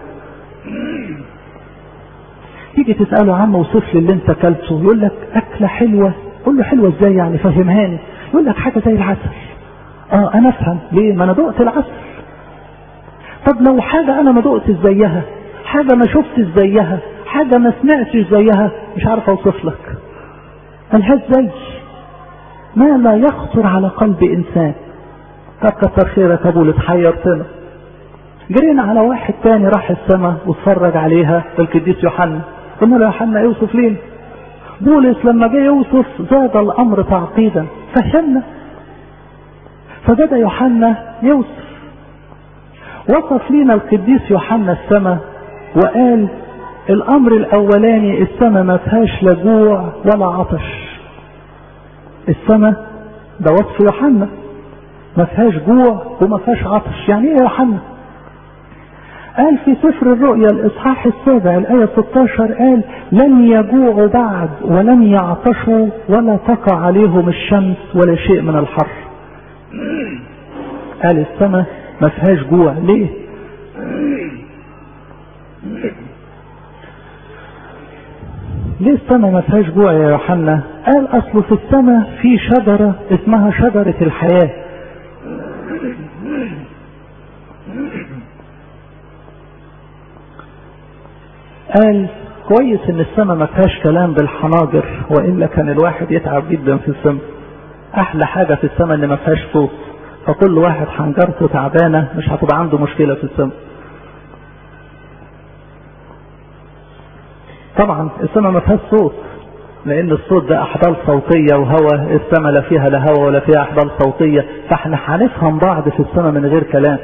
تيجي تسأله يا عم وصف لي اللي انت اكلته يقول لك اكلة حلوة قول له حلوة ازاي يعني فهمهاني يقول لك حاجة زي العسل اه انا افهم ليه ما انا دقت العسل طب لو حاجة انا ما دقتش زيها حاجة ما شفتش زيها حاجة ما سمعتش زيها مش عارف اوصف لك ملهاش زي ما لا يخطر على قلب انسان طب كتر خيرك يا ابو اتحيرتنا جرينا على واحد تاني راح السماء واتفرج عليها القديس يوحنا قلنا له يا يوحنا يوصف ليه بولس لما جه يوصف زاد الامر تعقيدا فهمنا فبدا يوحنا يوصف وصف لنا القديس يوحنا السماء وقال الامر الاولاني السماء ما فيهاش لا جوع ولا عطش السماء ده وصف يوحنا ما فيهاش جوع وما فيهاش عطش يعني ايه يا يوحنا قال في سفر الرؤيا الاصحاح السابع الايه 16 قال لن يجوعوا بعد ولن يعطشوا ولا تقع عليهم الشمس ولا شيء من الحر قال السماء ما فيهاش جوع ليه ليه السماء ما فيهاش جوع يا يوحنا قال اصله في السماء في شجرة اسمها شجرة الحياة قال كويس ان السماء ما فيهاش كلام بالحناجر والا كان الواحد يتعب جدا في السماء احلى حاجة في السماء ان ما فيهاش صوت فكل واحد حنجرته تعبانة مش هتبقى عنده مشكلة في السماء طبعا السماء ما فيهاش صوت لان الصوت ده احبال صوتيه وهواء السماء لا فيها لا هواء ولا فيها احبال صوتيه فاحنا هنفهم بعض في السماء من غير كلام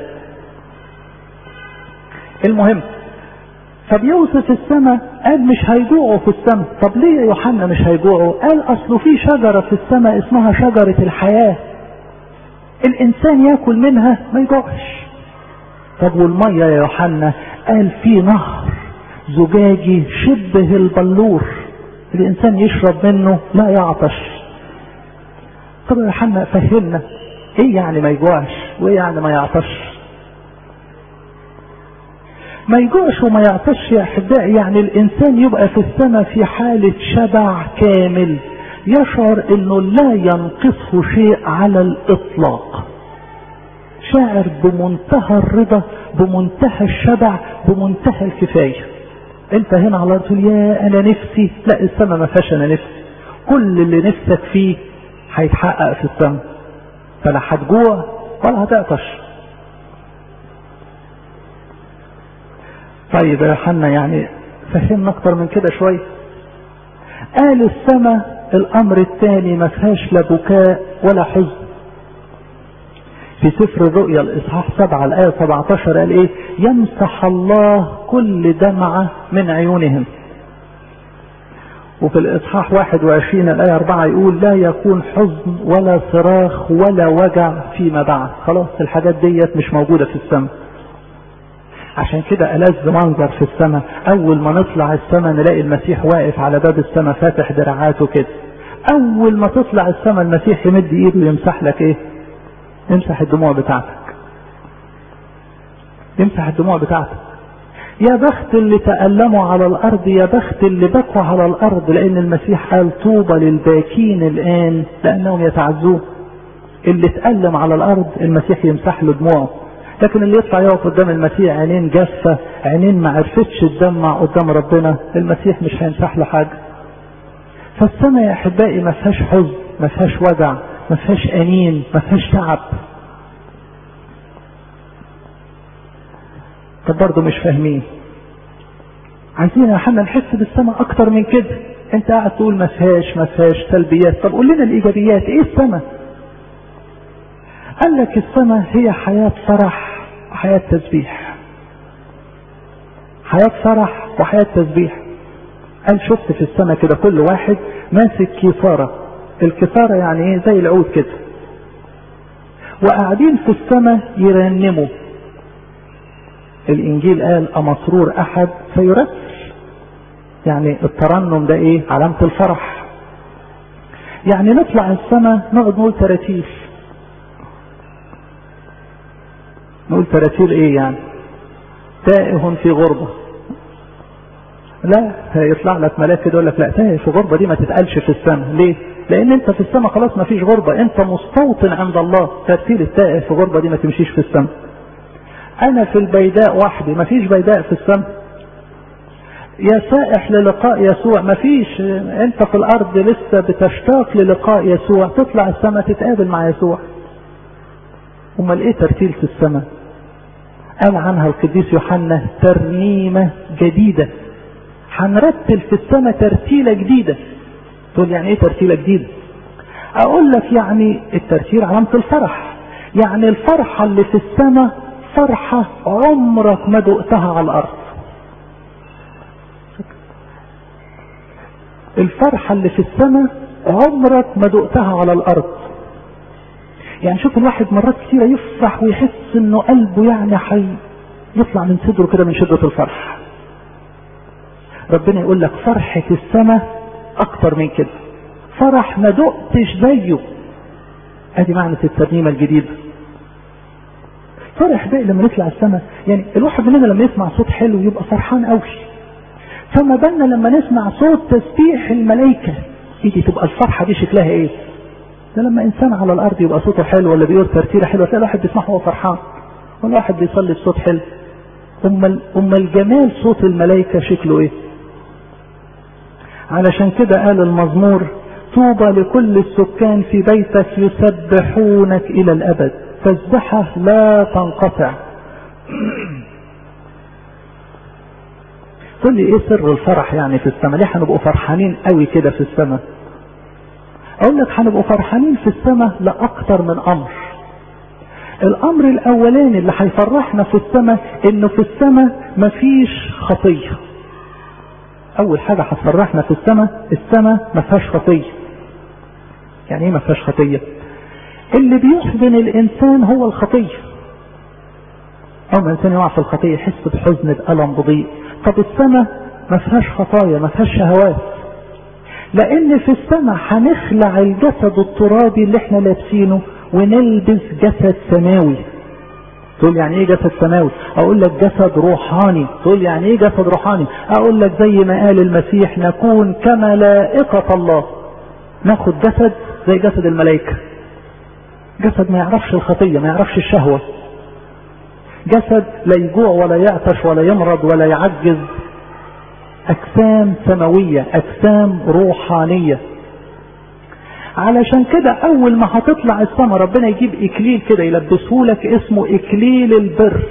المهم فبيوصف السماء قال مش هيجوعوا في السماء طب ليه يا يوحنا مش هيجوعوا قال اصله في شجره في السماء اسمها شجره الحياه الانسان ياكل منها ما يجوعش طب والميه يا يوحنا قال في نهر زجاجي شبه البلور الانسان يشرب منه لا يعطش طب يا يوحنا فهمنا ايه يعني ما يجوعش وايه يعني ما يعطش ما يجوعش وما يعطش يا احبائي يعني الانسان يبقى في السماء في حالة شبع كامل يشعر انه لا ينقصه شيء على الاطلاق شاعر بمنتهى الرضا بمنتهى الشبع بمنتهى الكفاية انت هنا على طول يا انا نفسي لا السماء ما فيهاش انا نفسي كل اللي نفسك فيه هيتحقق في السماء فلا هتجوع ولا هتعطش طيب يا حنا يعني فهمنا اكتر من كده شوية قال السماء الامر الثاني ما فيهاش لا بكاء ولا حزن في سفر الرؤيا الاصحاح 7 الايه 17 قال ايه يمسح الله كل دمعه من عيونهم وفي الاصحاح 21 الايه 4 يقول لا يكون حزن ولا صراخ ولا وجع فيما بعد خلاص الحاجات ديت مش موجوده في السماء عشان كده ألذ منظر في السماء أول ما نطلع السماء نلاقي المسيح واقف على باب السماء فاتح دراعاته كده أول ما تطلع السماء المسيح يمد إيده يمسح لك إيه؟ يمسح الدموع بتاعتك. يمسح الدموع بتاعتك. يا بخت اللي تألموا على الأرض يا بخت اللي بكوا على الأرض لأن المسيح قال طوبى للباكين الآن لأنهم يتعزون. اللي تألم على الأرض المسيح يمسح له دموعه. لكن اللي يطلع يقف قدام المسيح عينين جافة عينين ما عرفتش تدمع قدام ربنا المسيح مش هيمسح له حاجة فالسماء يا احبائي ما فيهاش حزن ما فيهاش وجع ما فيهاش انين ما فيهاش تعب طب برضه مش فاهمين عايزين يا حنا نحس بالسماء اكتر من كده انت قاعد تقول ما فيهاش ما فيهاش سلبيات طب قول لنا الايجابيات ايه السماء قال لك السماء هي حياة فرح وحياة تسبيح حياة فرح وحياة تسبيح قال شفت في السماء كده كل واحد ماسك كفارة الكفارة يعني ايه زي العود كده وقاعدين في السماء يرنموا الانجيل قال امسرور احد فيرتل يعني الترنم ده ايه علامة الفرح يعني نطلع السماء نقعد نقول تراتيل نقول تراتيل ايه يعني تائه في غربة لا هيطلع لك ملاك كده يقول لك لا تائه في غربة دي ما تتقالش في السماء ليه لان انت في السماء خلاص ما فيش غربة انت مستوطن عند الله ترتيل التائه في غربة دي ما تمشيش في السماء انا في البيداء وحدي ما فيش بيداء في السماء يا سائح للقاء يسوع ما فيش انت في الارض لسه بتشتاق للقاء يسوع تطلع السماء تتقابل مع يسوع امال ايه ترتيل في السماء قال عنها القديس يوحنا ترنيمة جديدة هنرتل في السماء ترتيلة جديدة تقول يعني ايه ترتيلة جديدة اقول لك يعني الترتيل علامة الفرح يعني الفرحة اللي في السماء فرحة عمرك ما دقتها على الارض الفرحة اللي في السماء عمرك ما دقتها على الارض يعني شوف الواحد مرات كثيرة يفرح ويحس انه قلبه يعني حي يطلع من صدره كده من شدة الفرح ربنا يقول لك فرحة السماء اكتر من كده فرح ما دقتش زيه ادي معنى الترنيمة الجديدة فرح بقى لما نطلع السماء يعني الواحد مننا لما يسمع صوت حلو يبقى فرحان قوي فما بالنا لما نسمع صوت تسبيح الملائكة ايه دي تبقى الفرحة دي شكلها ايه ده لما انسان على الارض يبقى صوته حلو ولا بيقول ترتيله حلوه تلاقي الواحد بيسمعه وهو فرحان والواحد بيصلي بصوت حلو اما اما الجمال صوت الملائكه شكله ايه علشان كده قال المزمور طوبى لكل السكان في بيتك يسبحونك الى الابد تسبحه لا تنقطع تقول لي ايه سر الفرح يعني في السماء ليه هنبقوا فرحانين قوي كده في السماء اقول لك هنبقوا فرحانين في السماء لاكتر من امر الامر الاولاني اللي هيفرحنا في السماء انه في السماء مفيش خطيه اول حاجه هتفرحنا في السماء السماء ما فيهاش خطيه يعني ايه ما فيهاش خطيه اللي بيحزن الانسان هو الخطيه اول ما الانسان يقع في الخطيه يحس بحزن بالم بضيق طب السماء ما فيهاش خطايا ما فيهاش شهوات لان في السماء هنخلع الجسد الترابي اللي احنا لابسينه ونلبس جسد سماوي تقول يعني ايه جسد سماوي اقول لك جسد روحاني تقول يعني ايه جسد روحاني اقول لك زي ما قال المسيح نكون كملائكة الله ناخد جسد زي جسد الملائكة جسد ما يعرفش الخطية ما يعرفش الشهوة جسد لا يجوع ولا يعطش ولا يمرض ولا يعجز اجسام سماوية اجسام روحانية علشان كده اول ما هتطلع السما ربنا يجيب اكليل كده يلبسهولك اسمه اكليل البر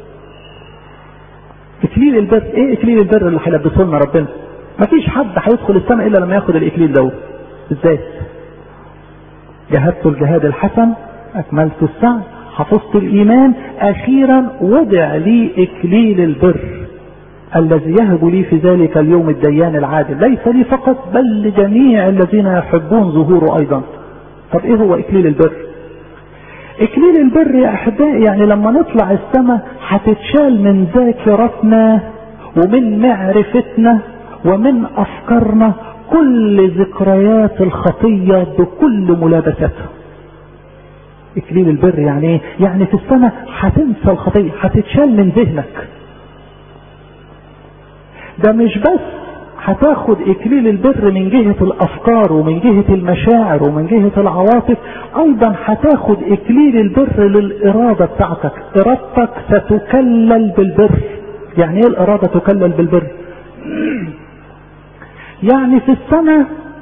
اكليل البر ايه اكليل البر اللي هيلبسه لنا ربنا مفيش حد هيدخل السماء الا لما ياخد الاكليل ده ازاي جهدت الجهاد الحسن اكملت السعي حفظت الايمان اخيرا وضع لي اكليل البر الذي يهب لي في ذلك اليوم الديان العادل ليس لي فقط بل لجميع الذين يحبون ظهوره ايضا طب ايه هو اكليل البر اكليل البر يا احبائي يعني لما نطلع السماء هتتشال من ذاكرتنا ومن معرفتنا ومن افكارنا كل ذكريات الخطية بكل ملابستها اكليل البر يعني ايه يعني في السماء هتنسى الخطية هتتشال من ذهنك ده مش بس هتاخد اكليل البر من جهة الافكار ومن جهة المشاعر ومن جهة العواطف ايضا هتاخد اكليل البر للارادة بتاعتك ارادتك ستكلل بالبر يعني ايه الارادة تكلل بالبر يعني في السماء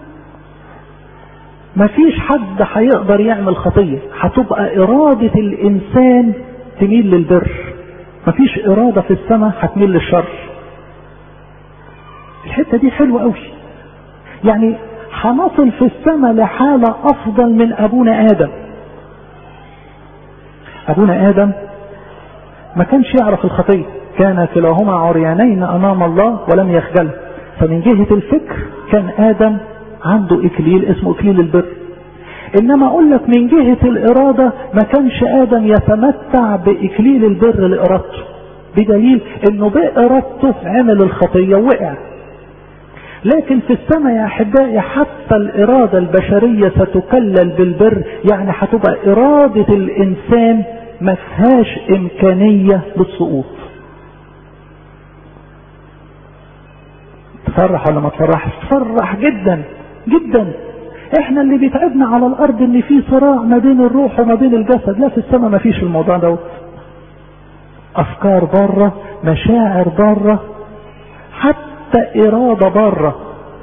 مفيش حد هيقدر يعمل خطية هتبقى ارادة الانسان تميل للبر مفيش ارادة في السماء هتميل للشر الحتة دي حلوة قوي يعني هنصل في السماء لحالة افضل من ابونا ادم ابونا ادم ما كانش يعرف الخطية كان كلاهما عريانين امام الله ولم يخجل فمن جهة الفكر كان ادم عنده اكليل اسمه اكليل البر انما اقول لك من جهة الارادة ما كانش ادم يتمتع باكليل البر لارادته بدليل انه بارادته عمل الخطية ووقع لكن في السماء يا احبائي حتى الاراده البشريه ستكلل بالبر يعني هتبقى اراده الانسان ما فيهاش امكانيه للسقوط تفرح ولا ما تفرحش تفرح جدا جدا احنا اللي بيتعبنا على الارض ان في صراع ما بين الروح وما بين الجسد لا في السماء ما فيش الموضوع دوت افكار بره مشاعر بره حتى إرادة بره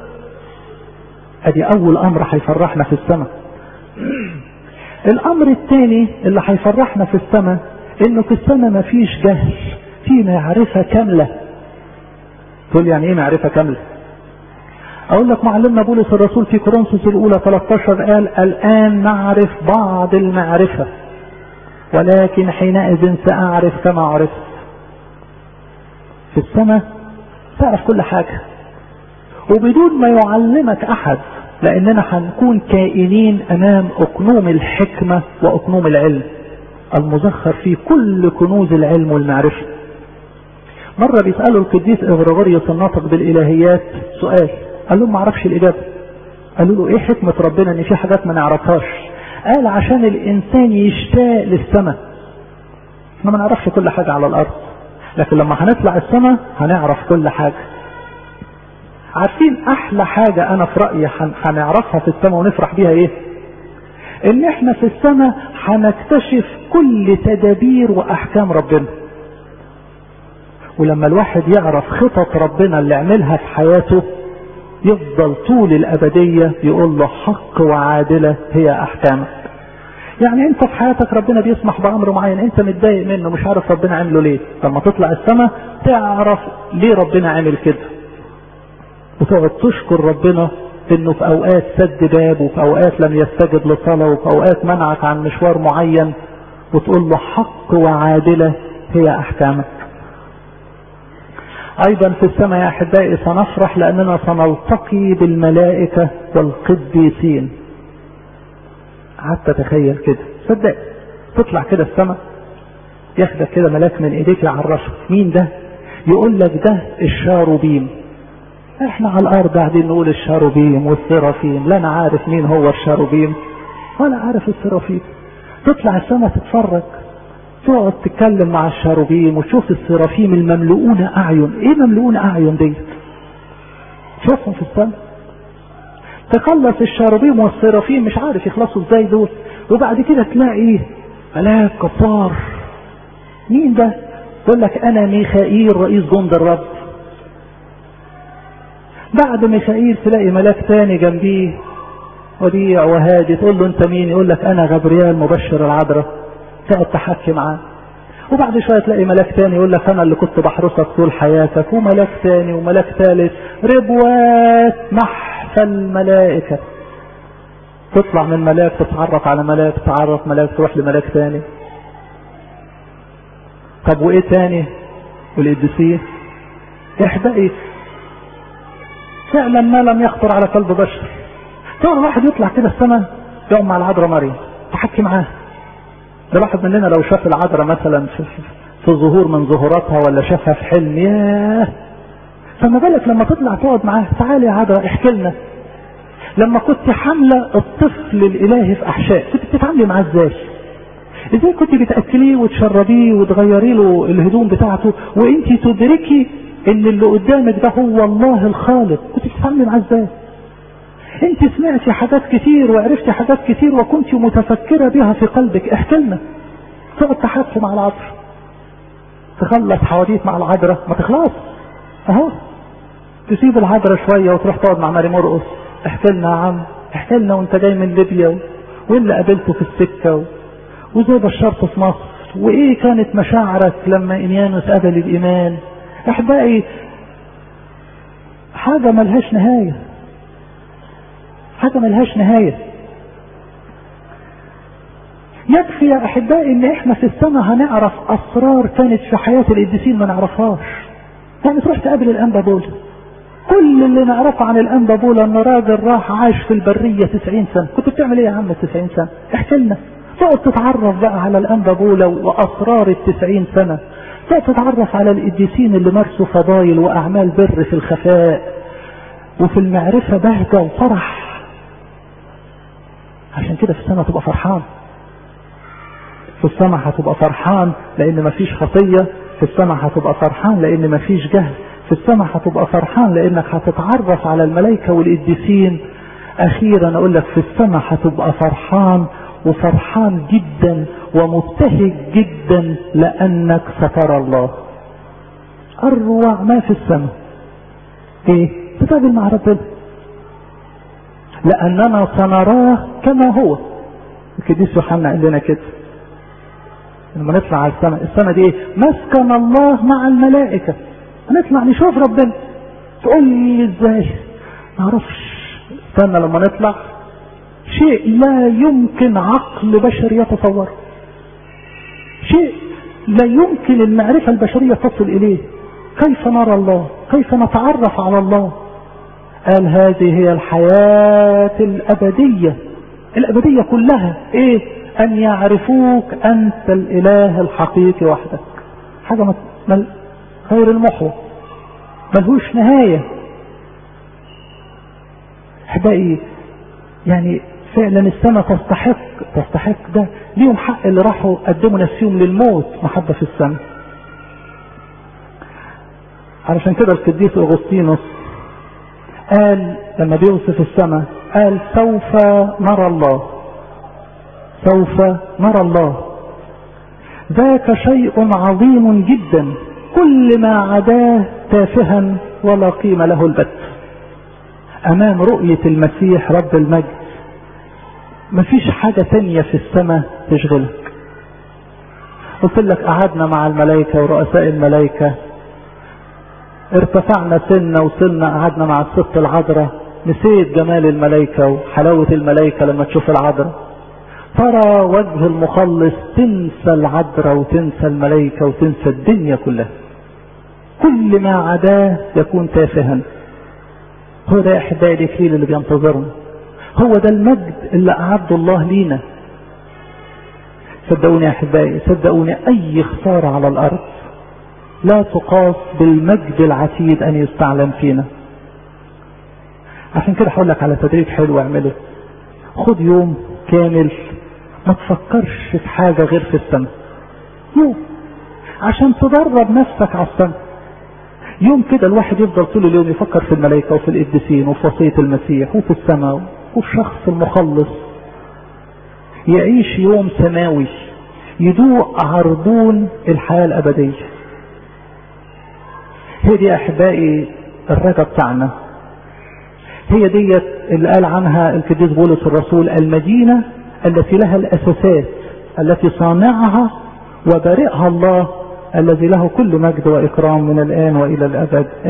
ادي اول امر هيفرحنا في السماء الامر الثاني اللي هيفرحنا في السماء انه في السماء مفيش جهل في معرفة كاملة تقول يعني ايه معرفة كاملة اقول لك معلمنا بولس الرسول في كورنثوس الاولى 13 قال الان نعرف بعض المعرفة ولكن حينئذ ساعرف كما عرفت في السماء تعرف كل حاجة وبدون ما يعلمك احد لاننا هنكون كائنين امام اقنوم الحكمة واقنوم العلم المزخر فيه كل كنوز العلم والمعرفة مرة بيسألوا القديس اغريغوريوس الناطق بالالهيات سؤال قال لهم ما اعرفش الاجابة قالوا له ايه حكمة ربنا ان في حاجات ما نعرفهاش قال عشان الانسان يشتاق للسماء احنا ما نعرفش كل حاجة على الارض لكن لما هنطلع السماء هنعرف كل حاجة عارفين احلى حاجة انا في رأيي هنعرفها في السماء ونفرح بيها ايه ان احنا في السماء هنكتشف كل تدابير واحكام ربنا ولما الواحد يعرف خطط ربنا اللي عملها في حياته يفضل طول الابدية يقول له حق وعادلة هي احكامك يعني انت في حياتك ربنا بيسمح بامر معين انت متضايق منه مش عارف ربنا عمله ليه لما تطلع السماء تعرف ليه ربنا عمل كده وتقعد تشكر ربنا انه في اوقات سد باب وفي اوقات لم يستجب لصلاة وفي اوقات منعك عن مشوار معين وتقول له حق وعادلة هي احكامك ايضا في السماء يا احبائي سنفرح لاننا سنلتقي بالملائكة والقديسين حتى تخيل كده صدق تطلع كده السماء ياخدك كده ملاك من ايديك يعرفك مين ده يقول لك ده الشاروبيم احنا على الارض قاعدين نقول الشاروبيم والسرافيم لا انا عارف مين هو الشاروبيم ولا عارف السرافيم تطلع السماء تتفرج تقعد تتكلم مع الشاروبيم وتشوف السرافيم المملؤون اعين ايه مملؤون اعين دي تشوفهم في السماء تخلص الشاروبيم والسرافيم مش عارف يخلصوا ازاي دول وبعد كده تلاقي ملاك كفار مين ده يقول لك انا ميخائيل رئيس جند الرب بعد ميخائيل تلاقي ملاك تاني جنبيه وديع وهادي تقول له انت مين يقول لك انا غبريال مبشر العذراء تقعد تحكي معاه وبعد شويه تلاقي ملاك تاني يقول لك انا اللي كنت بحرسك طول حياتك وملاك تاني وملاك ثالث ربوات محفى الملائكه تطلع من ملاك تتعرف على ملاك تتعرف ملاك تروح لملاك تاني طب وايه تاني والقديسين احبقي فعلا ما لم يخطر على قلب بشر تقول واحد يطلع كده السماء يقعد مع العذراء مريم تحكي معاه ده واحد مننا لو شاف العذراء مثلا في, في ظهور من ظهوراتها ولا شافها في حلم ياه فما بالك لما تطلع تقعد معاه تعالي يا عذراء احكي لنا لما كنت حامله الطفل الالهي في احشاء كنت بتتعاملي معاه ازاي؟ ازاي كنت بتاكليه وتشربيه وتغيري له الهدوم بتاعته وانت تدركي ان اللي قدامك ده هو الله الخالق كنت بتتعاملي معاه ازاي؟ انت سمعتي حاجات كتير وعرفتي حاجات كتير وكنت متفكره بها في قلبك احكي لنا تقعد تحكي مع العذراء تخلص حواديت مع العذراء ما تخلص اهو تسيب العذراء شويه وتروح تقعد مع ماري مرقص احكي لنا يا عم احكي لنا وانت جاي من ليبيا وايه اللي قابلته في السكه وازاي بشرت في مصر وايه كانت مشاعرك لما انيانوس قبل الايمان احبائي حاجه ملهاش نهايه حاجه ملهاش نهايه يكفي يا احبائي ان احنا في السماء هنعرف اسرار كانت في حياه القديسين ما نعرفهاش يعني تروح تقابل الانبا بولا كل اللي نعرفه عن الانبا بولا ان راجل راح عاش في البريه 90 سنه كنت بتعمل ايه يا عم 90 سنه احكي لنا تقعد تتعرف بقى على الانبا بولا واسرار ال 90 سنه تقعد تتعرف على القديسين اللي مارسوا فضايل واعمال بر في الخفاء وفي المعرفه بهجه وفرح عشان كده في السماء تبقى فرحان في السماء هتبقى فرحان لان مفيش خطيه في السماء هتبقى فرحان لان مفيش جهل في السماء هتبقى فرحان لانك هتتعرف على الملائكه والقديسين اخيرا اقول لك في السماء هتبقى فرحان وفرحان جدا ومبتهج جدا لانك سترى الله اروع ما في السماء ايه تتقابل مع ربنا لاننا سنراه كما هو القديس يوحنا قال لنا كده لما نطلع على السماء السماء دي ايه مسكن الله مع الملائكه هنطلع نشوف ربنا تقول لي ازاي ما اعرفش استنى لما نطلع شيء لا يمكن عقل بشري يتصوره شيء لا يمكن المعرفة البشرية تصل إليه كيف نرى الله كيف نتعرف على الله قال هذه هي الحياة الأبدية الأبدية كلها إيه أن يعرفوك أنت الإله الحقيقي وحدك حاجة مل... غير المحوى ملهوش نهاية أحبائي يعني فعلا السماء تستحق تستحق ده ليهم حق اللي راحوا قدموا نفسهم للموت محبة في السماء علشان كده القديس اغسطينوس قال لما بيوصف السماء قال سوف نرى الله سوف نرى الله ذاك شيء عظيم جدا كل ما عداه تافها ولا قيمة له البت امام رؤية المسيح رب المجد مفيش حاجة تانية في السماء تشغلك قلت لك قعدنا مع الملائكة ورؤساء الملائكة ارتفعنا سنة وصلنا قعدنا مع الست العذراء نسيت جمال الملائكة وحلاوة الملائكة لما تشوف العذراء ترى وجه المخلص تنسى العذراء وتنسى الملائكة وتنسى الدنيا كلها كل ما عداه يكون تافها هو ده احبائي الاكليل اللي بينتظرنا هو ده المجد اللي اعده الله لينا صدقوني يا احبائي صدقوني اي خساره على الارض لا تقاس بالمجد العتيد ان يستعلم فينا عشان كده هقول لك على تدريب حلو اعمله خد يوم كامل ما تفكرش في حاجة غير في السماء يوم عشان تدرب نفسك على السماء يوم كده الواحد يفضل طول اليوم يفكر في الملائكة وفي القديسين وفي وصية المسيح وفي السماء وفي الشخص المخلص يعيش يوم سماوي يدوق عربون الحياة الأبدية هي دي أحبائي الرجا بتاعنا هي ديت اللي قال عنها القديس بولس الرسول المدينة التي لها الأساسات التي صانعها وبارئها الله الذي له كل مجد وإكرام من الآن وإلى الأبد